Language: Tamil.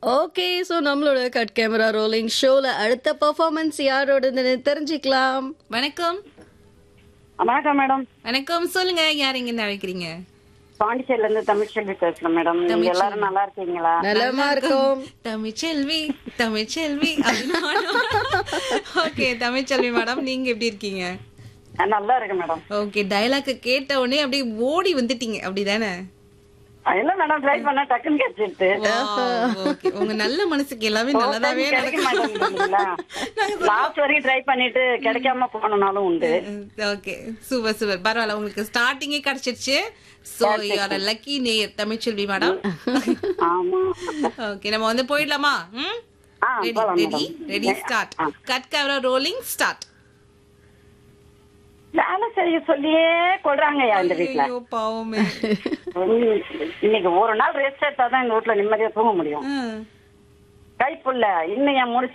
ஓகே ஸோ நம்மளோட கட் கேமரா ரோலிங் ஷோல அடுத்த பெர்ஃபார்மன்ஸ் யாரோடதுன்னு தெரிஞ்சுக்கலாம் வணக்கம் வணக்கம் மேடம் வணக்கம் சொல்லுங்க யார் இங்க இருந்து அழைக்கிறீங்க பாண்டிச்சேரில இருந்து தமிழ்ச்செல்வி பேசுறேன் மேடம் நீங்க எல்லாரும் நல்லா இருக்கீங்களா நலமா இருக்கும் தமிழ்ச்செல்வி தமிழ்ச்செல்வி ஓகே தமிழ்ச்செல்வி மேடம் நீங்க எப்படி இருக்கீங்க நான் நல்லா இருக்கேன் மேடம் ஓகே டயலாக் கேட்ட உடனே அப்படியே ஓடி வந்துட்டீங்க அப்படிதானே இல்ல மேடம் ட்ரை பண்ண டக்குன்னு கிடைச்சிருச்சு ஓகே உங்க நல்ல மனசுக்கு எல்லாமே நல்லதாவே கிடைக்க நடக்கும் மாட்டேங்குதுங்களா லாஸ்ட் வரைக்கும் ட்ரை பண்ணிட்டு கிடைக்காம போனனாலும் உண்டு ஓகே சூப்பர் சூப்பர் பரவாயில்ல உங்களுக்கு ஸ்டார்டிங்கே கிடைச்சிருச்சு சோ யூஆர் லக்கி நேயர் தமிழ்ச்செல்வி மேடம் ஆமா ஓகே நம்ம வந்து போயிடலாமா ம் ஆ, ரெடி போலாம் ready madam. Ready start cut camera rolling start வேலை செய்ய சொல்லியே கொள்றாங்கய்யா இந்த வீட்டுல ஐயோ பாவமே உம், இன்னைக்கு ஒரு நாள் ரெஸ்ட் எடுத்தாதான் எங்க வீட்டுல நிம்மதியா தூங்க முடியும் ஆ. கைப்புள்ள இன்னும் என் முடிச்சு